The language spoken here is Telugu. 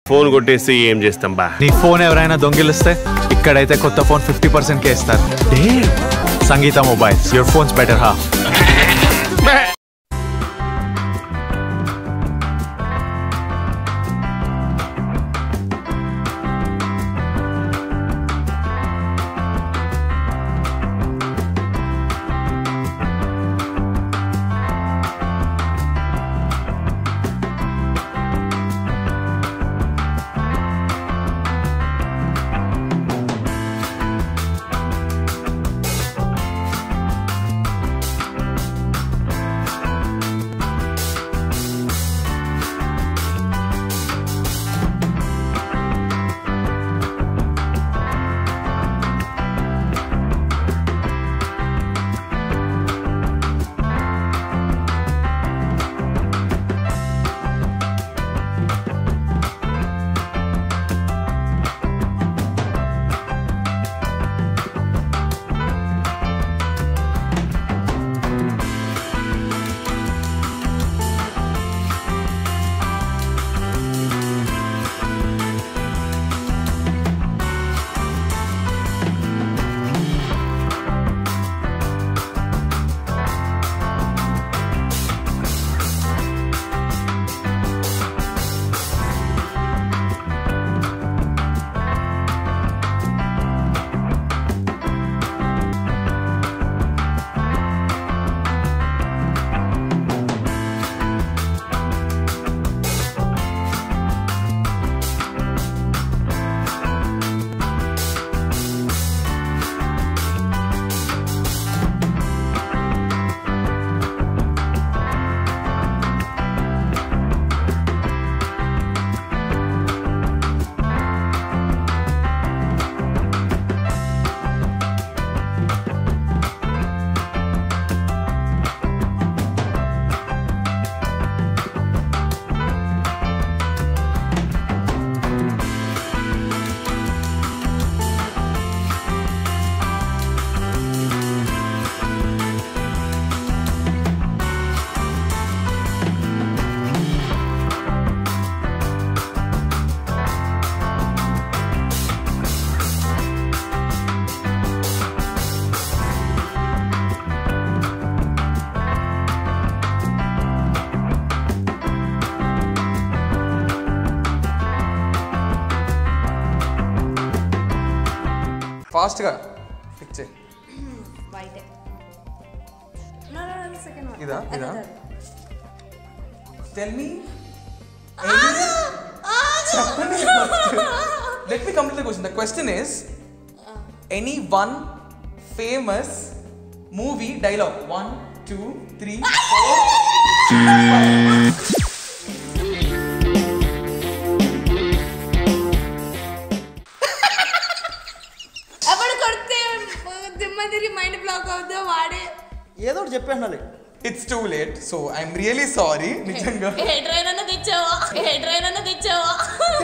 ఫోన్ కొట్టేసి ఏం చేస్తాం బా నీ ఫోన్ ఎవరైనా దొంగిలిస్తే ఇక్కడైతే కొత్త ఫోన్ ఫిఫ్టీ పర్సెంట్ కే ఇస్తారు Sangeetha mobiles your phones better హా ఫాస్ట్గా ఫిక్స్ చేయి వైటే No, no, no, the second one. ఇదా? అదే, ఇదా? అదే. Tell me let me complete the question the question is any one famous movie dialogue one two three four అప్పుడు కొడితే దిమ్మ తిరిగి మైండ్ బ్లాక్ అవుతుందో వాడే ఏదో ఒకటి చెప్పేసినాలి it's too late so I'm really sorry నిజంగా ఏ ట్రైన్ అన్న తెచ్చావా ఏ ట్రైన్ అన్న తెచ్చావా